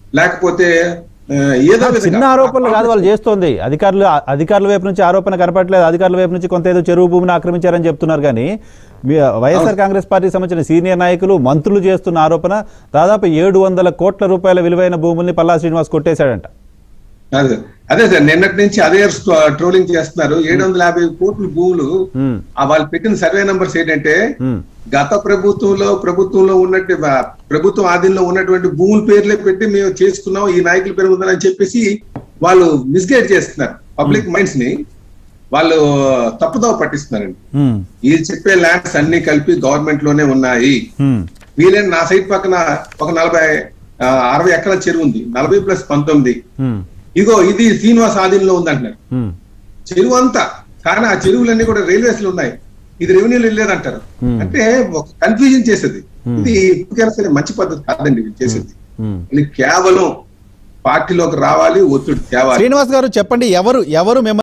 లేకపోతే ఆ, ఏదో చిన్న విధంగా ఆరోపణలు కాదు వాళ్ళు చేస్తోంది అధికారులు అధికారుల వైపు నుంచి ఆరోపణ కనపట్లేదు అధికారుల వైపు నుంచి కొంత ఏదో చెరువు భూమిని ఆక్రమించారని చెప్తున్నారు కానీ మీ వైఎస్ఆర్ కాంగ్రెస్ పార్టీకి సంబంధించిన సీనియర్ నాయకులు మంత్రులు చేస్తున్న ఆరోపణ దాదాపు ఏడు వందల కోట్ల రూపాయల విలువైన భూముల్ని పల్లా శ్రీనివాస్ కొట్టేశాడంట అదే అదే సార్ నిన్నటి నుంచి అదే ట్రోలింగ్ చేస్తున్నారు ఏడు వందల యాభై కోట్ల భూములు ఉమ్, ఆ వాళ్ళు పెట్టిన సర్వే నంబర్స్ ఏంటంటే ఉమ్, గత ప్రభుత్వంలో ప్రభుత్వంలో ఉన్నట్టు ప్రభుత్వం ఆధీనంలో ఉన్నటువంటి భూముల పేర్లే పెట్టి మేము చేసుకున్నాం ఈ నాయకుల పేరు ఉందని చెప్పేసి వాళ్ళు మిస్గైడ్ చేస్తున్నారు పబ్లిక్ మైండ్స్ ని వాళ్ళు తప్పుదోవ పట్టిస్తున్నారండి ఉమ్, ఈ చెప్పే ల్యాండ్స్ అన్ని కలిపి గవర్నమెంట్ లోనే ఉన్నాయి ఉమ్, వీలైన నా సైట్ పక్కన ఒక నలభై ఆ, అరవై ఎకరాల చెరువు ఉంది నలభై ప్లస్ పంతొమ్మిది ఉమ్, ఇగో ఇది శ్రీనివాస్ ఆధీనంలో ఉంది అంటున్నారు ఉమ్, చెరువు అంతా కానీ ఆ చెరువులన్నీ కూడా రైల్వేస్ లో ఉన్నాయి ఇది రెవెన్యూలు వెళ్ళలేదంటారు Hmm. అంటే ఒక కన్ఫ్యూజన్ చేసేది Hmm. ఇది ఇప్పటికైనా సరే మంచి పద్ధతి కాదండి ఇది చేసేది ఉమ్. ఇది కేవలం పార్టీలోకి రావాలి ఒత్తిడి తేవాలి శ్రీనివాస్ గారు చెప్పండి ఎవరు ఎవరు మిమ్మల్ని